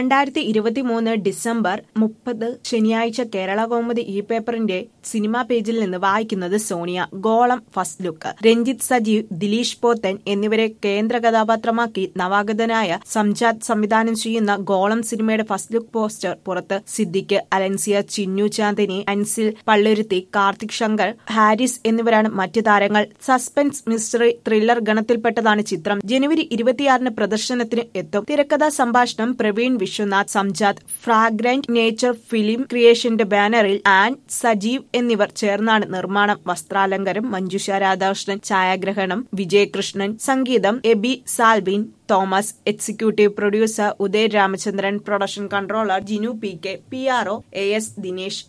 രണ്ടായിരത്തി ഇരുപത്തിമൂന്ന് ഡിസംബർ മുപ്പത് ശനിയാഴ്ച കേരള കൗമുദി ഇ പേപ്പറിന്റെ സിനിമാ പേജിൽ നിന്ന് വായിക്കുന്നത് സോണിയ ഗോളം ഫസ്റ്റ് ലുക്ക് രഞ്ജിത്ത് സജീവ് ദിലീഷ് പോത്തൻ എന്നിവരെ കേന്ദ്ര കഥാപാത്രമാക്കി നവാഗതനായ സംജാത് സംവിധാനം ചെയ്യുന്ന ഗോളം സിനിമയുടെ ഫസ്റ്റ് ലുക്ക് പോസ്റ്റർ പുറത്ത് സിദ്ദിഖ് അലൻസിയ ചിന്നു ചാന്ദിനി അൻസിൽ പള്ളുരുത്തി കാർത്തിക് ശങ്കർ ഹാരിസ് എന്നിവരാണ് മറ്റു താരങ്ങൾ സസ്പെൻസ് മിസ്റ്ററി ത്രില്ലർ ഗണത്തിൽപ്പെട്ടതാണ് ചിത്രം ജനുവരി ഇരുപത്തിയാറിന് പ്രദർശനത്തിന് എത്തും തിരക്കഥാ സംഭാഷണം Praveen Viswanath Samjad fragrant nature film ക്രിയേഷന്റെ ബാനറിൽ ആൻ സജീവ് എന്നിവർ ചേർന്നാണ് നിർമ്മാണം വസ്ത്രാലങ്കാരം മഞ്ജുഷ രാധാകൃഷ്ണൻ ഛായാഗ്രഹണം വിജയകൃഷ്ണൻ സംഗീതം Aby Salvin Thomas executive producer Uday Ramachandran production controller Jinu P K P R O A S Dinesh